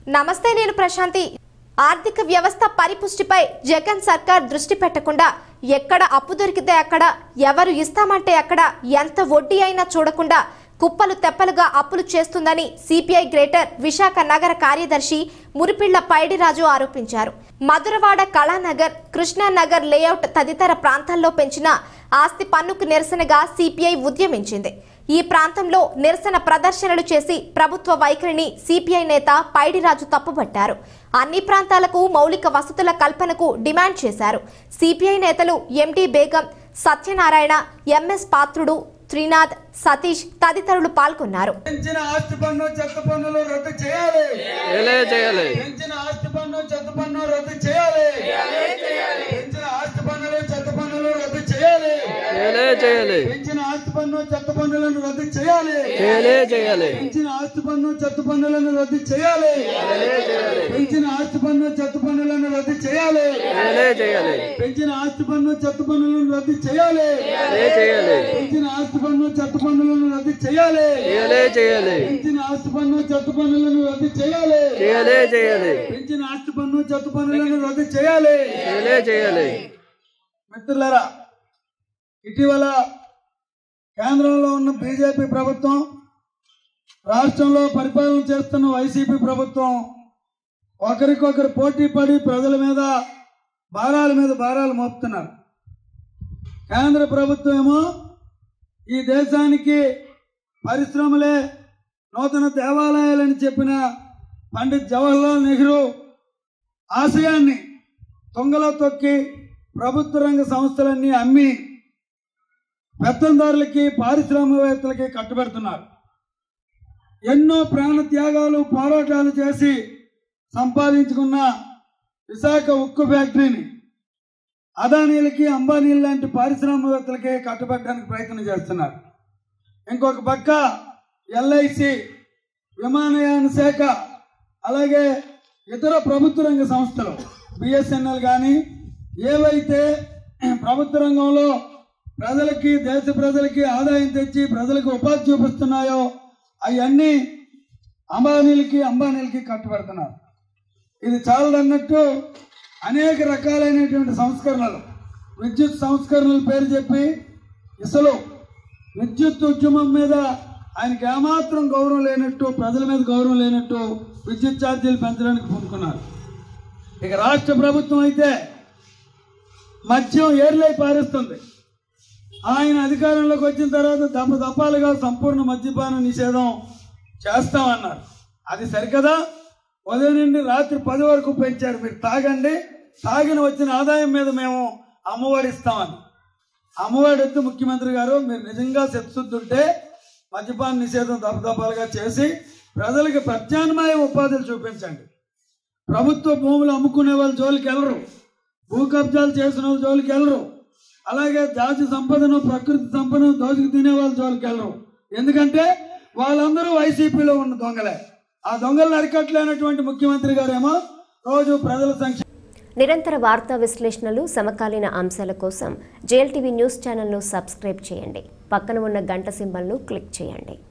నమస్తే నేను ప్రశాంతి ఆర్థిక వ్యవస్థ పరిపుష్టిపై జగన్ సర్కార్ దృష్టి పెట్టకుండా ఎక్కడ అప్పు దొరికితే అక్కడ ఎవరు ఇస్తామంటే అక్కడ ఎంత వడ్డీ అయినా చూడకుండా కుప్పలు తెప్పలుగా అప్పులు చేస్తుందని సిపిఐ గ్రేటర్ విశాఖ నగర కార్యదర్శి మురిపిళ్ల పైడిరాజు ఆరోపించారు మధురవాడ కళానగర్ కృష్ణానగర్ లేఅవుట్ తదితర ప్రాంతాల్లో పెంచిన ఆస్తి పన్నుకు నిరసనగా సిపిఐ ఉద్యమించింది ఈ ప్రాంతంలో నిరసన ప్రదర్శనలు చేసి ప్రభుత్వ వైఖరిని సిపిఐ నేత పైడిరాజు తప్పుపట్టారు అన్ని ప్రాంతాలకు మౌలిక వసతుల కల్పనకు డిమాండ్ చేశారు సిపిఐ నేతలు ఎండి బేగం సత్యనారాయణ ఎంఎస్ పాత్రుడు త్రినాథ్ సతీష్ తదితరులు పాల్గొన్నారు పెంచిన ఆస్తి పన్ను చెత్త పన్నులు రద్దు చేయాలి చేయాలి చేయాలి పెంచిన ఆస్తి పన్ను చెత్త పన్ను రద్దు చేయాలి పెంచిన ఆస్తి పన్నులు చెత్త పన్నులు రద్దు చేయాలి చేయాలి చేయాలి పెంచిన ఆస్తి పన్ను చెత్త పన్నులను రద్దు చేయాలి చేయాలి చేయాలి పెంచిన ఆస్తి పన్ను చెత్త పన్నులను రద్దు చేయాలి పెంచిన ఆస్తి పన్ను చెత్త పన్నులను రద్దు చేయాలి చేయాలి చేయాలి పెంచిన ఆస్తి పన్ను చెత్త పన్నులను రద్దు చేయాలి చేయాలి చేయాలి పెంచిన ఆస్తి పన్ను చెత్త పన్నులను రద్దు చేయాలి చేయాలి చేయాలి పెంచిన ఆస్తి పన్ను చెత్త పన్నులను రద్దు చేయాలి చేయాలి చేయాలి పెంచిన ఆస్తి పన్ను చెత్త పన్నులను రద్దు చేయాలి చేయాలి చేయాలి మిత్రులారా ఇటీవల కేంద్రంలో ఉన్న బీజేపీ ప్రభుత్వం రాష్ట్రంలో పరిపాలన చేస్తున్న వైసీపీ ప్రభుత్వం ఒకరికొకరు పోటీ పడి ప్రజల మీద భారాల మీద భారాలు మోపుతున్నారు కేంద్ర ప్రభుత్వం ఏమో ఈ దేశానికి పరిశ్రమలే నూతన దేవాలయాలని చెప్పిన పండిత్ జవహర్లాల్ నెహ్రూ ఆశయాన్ని తొంగలో తొక్కి ప్రభుత్వ రంగ సంస్థలన్నీ అమ్మి పెత్తందారులకి పారిశ్రామికవేత్తలకి కట్టుబెడుతున్నారు ఎన్నో ప్రాణ త్యాగాలు పోరాటాలు చేసి సంపాదించుకున్న విశాఖ ఉక్కు ఫ్యాక్టరీని అదానీలకి అంబానీలు లాంటి పారిశ్రామికవేత్తలకి కట్టబెట్టడానికి ప్రయత్నం చేస్తున్నారు ఇంకొక పక్క ఎల్ఐసి విమానయాన శాఖ అలాగే ఇతర ప్రభుత్వ రంగ సంస్థలు బిఎస్ఎన్ఎల్ కానీ ఏవైతే ప్రభుత్వ రంగంలో ప్రజలకి దేశ ప్రజలకి ఆదాయం తెచ్చి ప్రజలకు ఉపాధి చూపిస్తున్నాయో అవన్నీ అంబానీలకి అంబానీలకి కట్టుబెడుతున్నారు ఇది చాలదన్నట్టు అనేక రకాలైనటువంటి సంస్కరణలు విద్యుత్ సంస్కరణల పేరు చెప్పి ఇసలు విద్యుత్ ఉద్యమం మీద ఆయనకి ఏమాత్రం గౌరవం లేనట్టు ప్రజల మీద గౌరవం లేనట్టు విద్యుత్ ఛార్జీలు పెంచడానికి పూనుకున్నారు ఇక రాష్ట్ర ప్రభుత్వం అయితే మద్యం ఏర్లై పారేస్తుంది ఆయన అధికారంలోకి వచ్చిన తర్వాత దప్ప దప్పాలుగా సంపూర్ణ మద్యపాన నిషేధం చేస్తామన్నారు అది సరికదా ఉదయం నుండి రాత్రి పది వరకు పెంచారు మీరు తాగండి తాగిన వచ్చిన ఆదాయం మీద మేము అమ్మఒడి ఇస్తామని అమ్మఒడి వద్దు ముఖ్యమంత్రి గారు మీరు నిజంగా శక్తిశుద్ధి ఉంటే మద్యపాన నిషేధం దపదపాలుగా చేసి ప్రజలకు ప్రత్యామ్నాయ ఉపాధులు చూపించండి ప్రభుత్వ భూములు అమ్ముకునే వాళ్ళ జోలికి వెళ్ళరు భూ కబ్జాలు చేసిన వాళ్ళ జోలికి వెళ్ళరు అలాగే జాతి సంపదను ప్రకృతి సంపదను దోచుకు తినే వాళ్ళ జోలికి వెళ్ళరు ఎందుకంటే వాళ్ళందరూ వైసీపీలో ఉన్న దొంగలే ఆ దొంగలను అరికట్టలేనటువంటి ముఖ్యమంత్రి గారేమో రోజు ప్రజల సంక్షేమ నిరంతర వార్తా విశ్లేషణలు సమకాలీన అంశాల కోసం జేఎల్టీవీ న్యూస్ ఛానల్ను సబ్స్క్రైబ్ చేయండి పక్కన ఉన్న గంట సింబల్ను క్లిక్ చేయండి